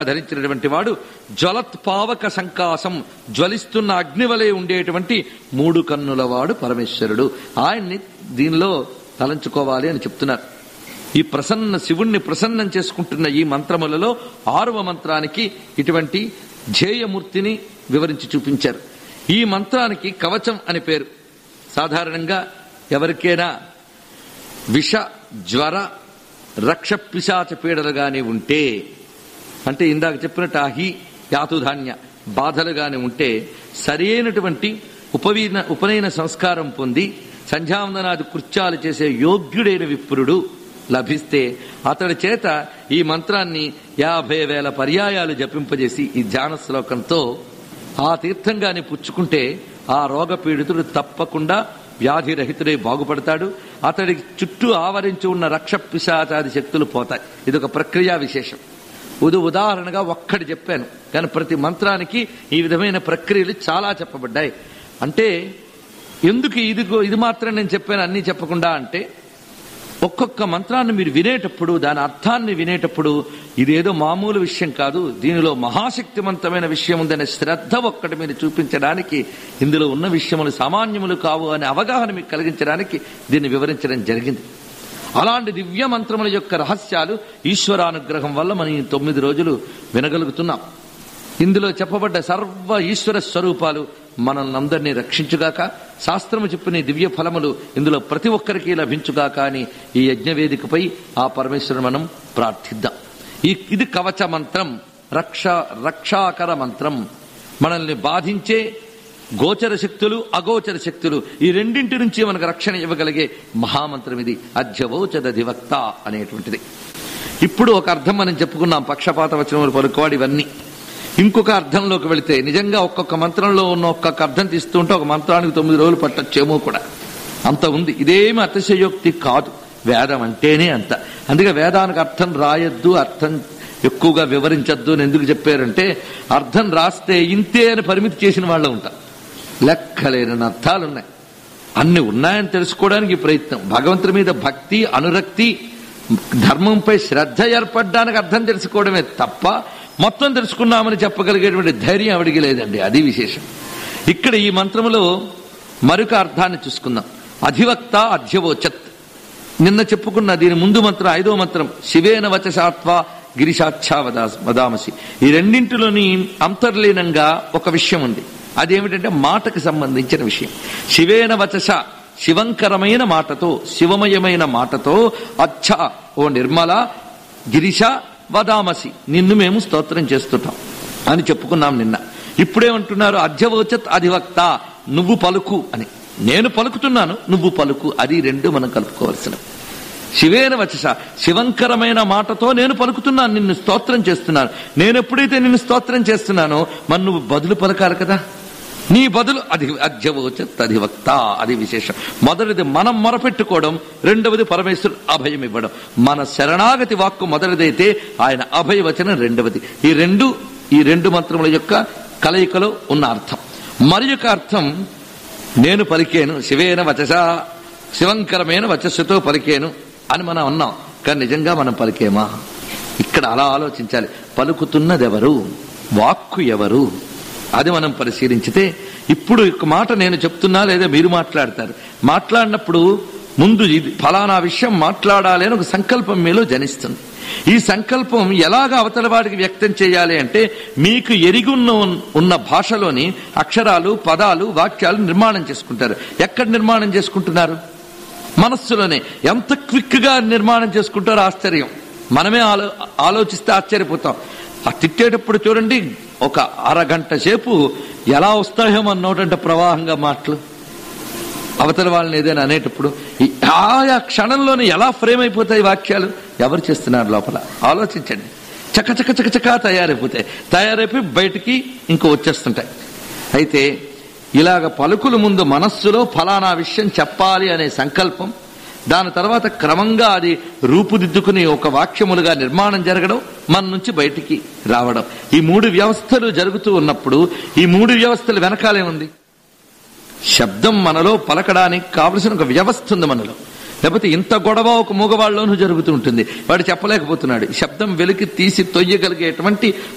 ధరించినటువంటి వాడు జ్వలత్పావక సంకాసం జ్వలిస్తున్న అగ్నివలే ఉండేటువంటి మూడు కన్నుల వాడు పరమేశ్వరుడు ఆయన్ని దీనిలో తలంచుకోవాలి అని చెప్తున్నారు ఈ ప్రసన్న శివుణ్ణి ప్రసన్నం చేసుకుంటున్న ఈ మంత్రములలో ఆరవ మంత్రానికి ఇటువంటి ధ్యేయమూర్తిని వివరించి చూపించారు ఈ మంత్రానికి కవచం అని పేరు సాధారణంగా ఎవరికైనా విష జ్వర రక్ష పిశాచ పీడలు గాని ఉంటే అంటే ఇందాక చెప్పినట్టు ఆహి యాతుధాన్య బాధలు గాని ఉంటే సరైనటువంటి ఉపవీన ఉపనయన సంస్కారం పొంది సంధ్యావందనాది కృత్యాలు చేసే యోగ్యుడైన విప్రుడు లభిస్తే అతడి చేత ఈ మంత్రాన్ని యాభై వేల పర్యాయాలు జపింపజేసి ఈ ధ్యాన శ్లోకంతో ఆ తీర్థంగాని పుచ్చుకుంటే ఆ రోగ పీడితుడు తప్పకుండా వ్యాధిరహితుడై బాగుపడతాడు అతడి చుట్టూ ఆవరించి ఉన్న రక్ష పిశాచాది శక్తులు పోతాయి ఇది ఒక ప్రక్రియా విశేషం ఉదు ఉదాహరణగా ఒక్కటి చెప్పాను కానీ ప్రతి మంత్రానికి ఈ విధమైన ప్రక్రియలు చాలా చెప్పబడ్డాయి అంటే ఎందుకు ఇది ఇది మాత్రం నేను చెప్పాను అన్నీ చెప్పకుండా అంటే ఒక్కొక్క మంత్రాన్ని మీరు వినేటప్పుడు దాని అర్థాన్ని వినేటప్పుడు ఇదేదో మామూలు విషయం కాదు దీనిలో మహాశక్తివంతమైన విషయం ఉందనే శ్రద్ధ ఒక్కటి మీరు చూపించడానికి ఇందులో ఉన్న విషయములు సామాన్యములు కావు అనే అవగాహన మీకు కలిగించడానికి దీన్ని వివరించడం జరిగింది అలాంటి దివ్య మంత్రముల యొక్క రహస్యాలు ఈశ్వరానుగ్రహం వల్ల మనం ఈ తొమ్మిది రోజులు వినగలుగుతున్నాం ఇందులో చెప్పబడ్డ సర్వ ఈశ్వర స్వరూపాలు మనల్ని అందరినీ రక్షించుగాక శాస్త్రము చెప్పిన ఈ దివ్య ఫలములు ఇందులో ప్రతి ఒక్కరికి లభించుగాక అని ఈ యజ్ఞవేదికపై ఆ పరమేశ్వరుని మనం ప్రార్థిద్దాం ఈ ఇది కవచ మంత్రం రక్ష రక్షాకర మంత్రం మనల్ని బాధించే గోచర శక్తులు అగోచర శక్తులు ఈ రెండింటి నుంచి మనకు రక్షణ ఇవ్వగలిగే మహామంత్రం ఇది అధ్యవోచదధివక్త అనేటువంటిది ఇప్పుడు ఒక అర్థం మనం చెప్పుకున్నాం పక్షపాత వచనములు పలుకోవాడు ఇవన్నీ ఇంకొక అర్థంలోకి వెళితే నిజంగా ఒక్కొక్క మంత్రంలో ఉన్న ఒక్కొక్క అర్థం తీస్తుంటే ఒక మంత్రానికి తొమ్మిది రోజులు పట్టచ్చేమో కూడా అంత ఉంది ఇదేమి అతిశయోక్తి కాదు వేదం అంటేనే అంత అందుకే వేదానికి అర్థం రాయొద్దు అర్థం ఎక్కువగా వివరించద్దు అని ఎందుకు చెప్పారంటే అర్థం రాస్తే ఇంతే అని పరిమితి చేసిన వాళ్ళు ఉంటారు లెక్కలేని అర్థాలున్నాయి అన్ని ఉన్నాయని తెలుసుకోవడానికి ఈ ప్రయత్నం భగవంతుడి మీద భక్తి అనురక్తి ధర్మంపై శ్రద్ధ ఏర్పడడానికి అర్థం తెలుసుకోవడమే తప్ప మొత్తం తెలుసుకున్నామని చెప్పగలిగేటువంటి ధైర్యం ఎవడికి లేదండి అది విశేషం ఇక్కడ ఈ మంత్రములో మరొక అర్థాన్ని చూసుకుందాం అధివక్త అధ్యవోచత్ నిన్న చెప్పుకున్న దీని ముందు మంత్రం ఐదో మంత్రం శివేన వచసాత్వ గిరిశాక్షా వదా వదామసి ఈ రెండింటిలోని అంతర్లీనంగా ఒక విషయం ఉంది అదేమిటంటే మాటకు సంబంధించిన విషయం శివేన వచస శివంకరమైన మాటతో శివమయమైన మాటతో అచ్చ ఓ నిర్మల గిరిశ వదామసి నిన్ను మేము స్తోత్రం చేస్తుంటాం అని చెప్పుకున్నాం నిన్న ఇప్పుడేమంటున్నారు అధ్యవోచత్ అధివక్త నువ్వు పలుకు అని నేను పలుకుతున్నాను నువ్వు పలుకు అది రెండు మనం కలుపుకోవాల్సినవి శివేన వచస శివంకరమైన మాటతో నేను పలుకుతున్నాను నిన్ను స్తోత్రం చేస్తున్నాను నేను ఎప్పుడైతే నిన్ను స్తోత్రం చేస్తున్నానో మరి నువ్వు బదులు పలకాలి కదా నీ బదులు అది అధ్యవోచత్ అధివక్త అది విశేషం మొదటిది మనం మొరపెట్టుకోవడం రెండవది పరమేశ్వరుడు అభయం ఇవ్వడం మన శరణాగతి వాక్కు మొదటిదైతే ఆయన అభయవచనం రెండవది ఈ రెండు ఈ రెండు మంత్రముల యొక్క కలయికలో ఉన్న అర్థం మరి యొక్క అర్థం నేను పలికేను శివేన వచస శివంకరమైన వచస్సుతో పలికేను అని మనం అన్నాం కానీ నిజంగా మనం పలికేమా ఇక్కడ అలా ఆలోచించాలి పలుకుతున్నదెవరు వాక్కు ఎవరు అది మనం పరిశీలించితే ఇప్పుడు ఒక మాట నేను చెప్తున్నా లేదా మీరు మాట్లాడతారు మాట్లాడినప్పుడు ముందు ఇది ఫలానా విషయం మాట్లాడాలి అని ఒక సంకల్పం మీలో జనిస్తుంది ఈ సంకల్పం ఎలాగ అవతల వాడికి వ్యక్తం చేయాలి అంటే మీకు ఎరిగున్న ఉన్న భాషలోని అక్షరాలు పదాలు వాక్యాలు నిర్మాణం చేసుకుంటారు ఎక్కడ నిర్మాణం చేసుకుంటున్నారు మనస్సులోనే ఎంత క్విక్ గా నిర్మాణం చేసుకుంటారో ఆశ్చర్యం మనమే ఆలో ఆలోచిస్తే ఆశ్చర్యపోతాం ఆ తిట్టేటప్పుడు చూడండి ఒక అరగంట సేపు ఎలా వస్తాయో మన నోటంట ప్రవాహంగా మాటలు అవతల వాళ్ళని ఏదైనా అనేటప్పుడు ఈ ఆయా క్షణంలోనే ఎలా ఫ్రేమ్ అయిపోతాయి వాక్యాలు ఎవరు చేస్తున్నారు లోపల ఆలోచించండి చక చక చక చకా తయారైపోతాయి తయారైపోయి బయటికి ఇంకో వచ్చేస్తుంటాయి అయితే ఇలాగ పలుకులు ముందు మనస్సులో ఫలానా విషయం చెప్పాలి అనే సంకల్పం దాని తర్వాత క్రమంగా అది రూపుదిద్దుకుని ఒక వాక్యములుగా నిర్మాణం జరగడం మన నుంచి బయటికి రావడం ఈ మూడు వ్యవస్థలు జరుగుతూ ఉన్నప్పుడు ఈ మూడు వ్యవస్థలు వెనకాలే ఉంది శబ్దం మనలో పలకడానికి కావలసిన ఒక వ్యవస్థ ఉంది మనలో లేకపోతే ఇంత గొడవ ఒక మూగవాళ్ళలోనూ జరుగుతూ ఉంటుంది వాడు చెప్పలేకపోతున్నాడు ఈ శబ్దం వెలికి తీసి తొయ్యగలిగేటువంటి